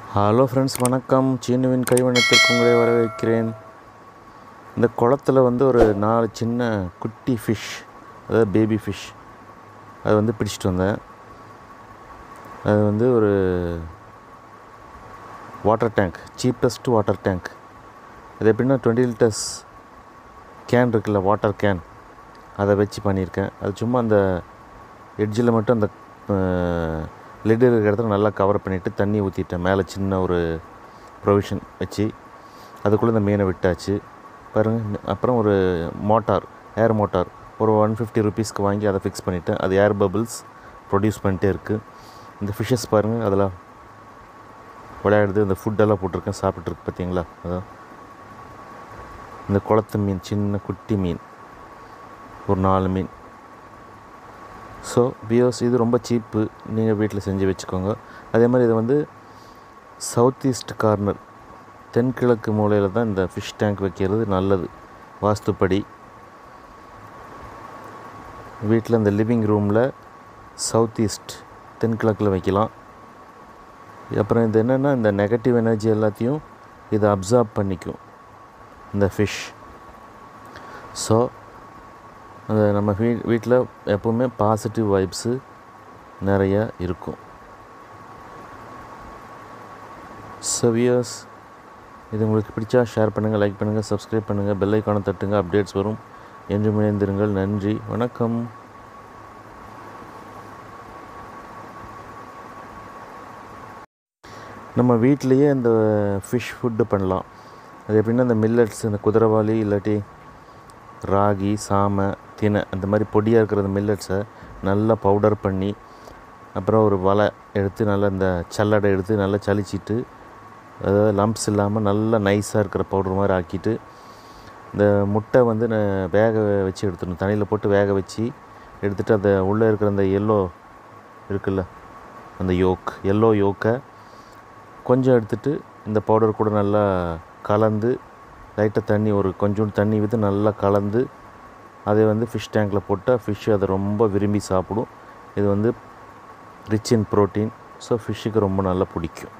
hello friends வணக்கம் சீனுவின் கைவண்ணத்திற்கு உங்களை வரவேற்கிறேன் இந்த குளத்துல வந்து ஒரு நாலு சின்ன குட்டி ஃபிஷ் அதாவது பேபி ஃபிஷ் அது வந்து பிடிச்சிட்டு வந்தேன் அது வந்து ஒரு water tank cheapest water tank அது எப்படின்னா டுவெண்ட்டி லிட்டர்ஸ் கேன் இருக்குல்ல வாட்டர் கேன் அதை வச்சு பண்ணியிருக்கேன் அது சும்மா அந்த எட்ஜில் மட்டும் அந்த லிட் இருக்கிற இடத்துல நல்லா கவர் பண்ணிவிட்டு தண்ணி ஊற்றிட்டேன் மேலே சின்ன ஒரு ப்ரொவிஷன் வச்சு அதுக்குள்ளே இந்த மீனை விட்டாச்சு பாருங்கள் அப்புறம் ஒரு மோட்டார் ஏர் மோட்டார் ஒரு ஒன் ஃபிஃப்டி ருபீஸ்க்கு வாங்கி அதை ஃபிக்ஸ் பண்ணிவிட்டேன் அது ஏர் பபிள்ஸ் ப்ரொடியூஸ் பண்ணிட்டே இருக்குது இந்த ஃபிஷ்ஷஸ் பாருங்கள் அதெல்லாம் விளையாடுது இந்த ஃபுட்டெல்லாம் போட்டிருக்கேன் சாப்பிட்டுருக்கு பார்த்தீங்களா அதான் இந்த குளத்து மீன் சின்ன குட்டி மீன் ஒரு நாலு மீன் ஸோ பியோஸ் இது ரொம்ப சீப்பு நீங்கள் வீட்டில் செஞ்சு வச்சுக்கோங்க அதே மாதிரி இது வந்து சவுத் ஈஸ்ட் கார்னர் தென்கிழக்கு மூலையில் தான் இந்த ஃபிஷ் டேங்க் வைக்கிறது நல்லது வாஸ்துப்படி வீட்டில் இந்த லிவிங் ரூமில் சவுத் ஈஸ்ட் தென்கிழக்கில் வைக்கலாம் அப்புறம் இது என்னென்னா இந்த நெகட்டிவ் எனர்ஜி எல்லாத்தையும் இதை அப்சார்ப் பண்ணிக்கும் இந்த ஃபிஷ் ஸோ அந்த நம்ம வீ வீட்டில் எப்போவுமே பாசிட்டிவ் வைப்ஸு நிறையா இருக்கும் சவியர்ஸ் இது உங்களுக்கு பிடிச்சா ஷேர் பண்ணுங்கள் லைக் பண்ணுங்கள் சப்ஸ்கிரைப் பண்ணுங்கள் பெல் ஐக்கானை தட்டுங்க அப்டேட்ஸ் வரும் என்று இணைந்திருங்கள் நன்றி வணக்கம் நம்ம வீட்டிலையே இந்த ஃபிஷ் ஃபுட்டு பண்ணலாம் அது எப்படின்னா இந்த மில்லட்ஸ் இந்த குதிரைவாளி இல்லாட்டி ராகி சாமை தினை அந்த மாதிரி பொடியாக இருக்கிற அந்த மில்லட்ஸை நல்லா பவுடர் பண்ணி அப்புறம் ஒரு வலை எடுத்து நல்லா இந்த சல்லடை எடுத்து நல்லா சலிச்சிட்டு அதாவது லம்ப்ஸ் இல்லாமல் நல்லா நைஸாக இருக்கிற பவுடர் மாதிரி ஆக்கிட்டு இந்த முட்டை வந்து நான் வேக வச்சு எடுத்துடணும் தண்ணியில் போட்டு வேக வச்சு எடுத்துகிட்டு அந்த உள்ளே இருக்கிற அந்த எல்லோ இருக்குல்ல அந்த யோக் எல்லோ யோக்கை கொஞ்சம் எடுத்துகிட்டு இந்த பவுடர் கூட நல்லா கலந்து லைட்டாக தண்ணி ஒரு கொஞ்சோண்டு தண்ணி விட்டு நல்லா கலந்து அதை வந்து ஃபிஷ் டேங்கில் போட்டால் ஃபிஷ் அதை ரொம்ப விரும்பி சாப்பிடும் இது வந்து ரிச் இன் ப்ரோட்டீன் ஸோ ஃபிஷ்ஷுக்கு ரொம்ப நல்லா பிடிக்கும்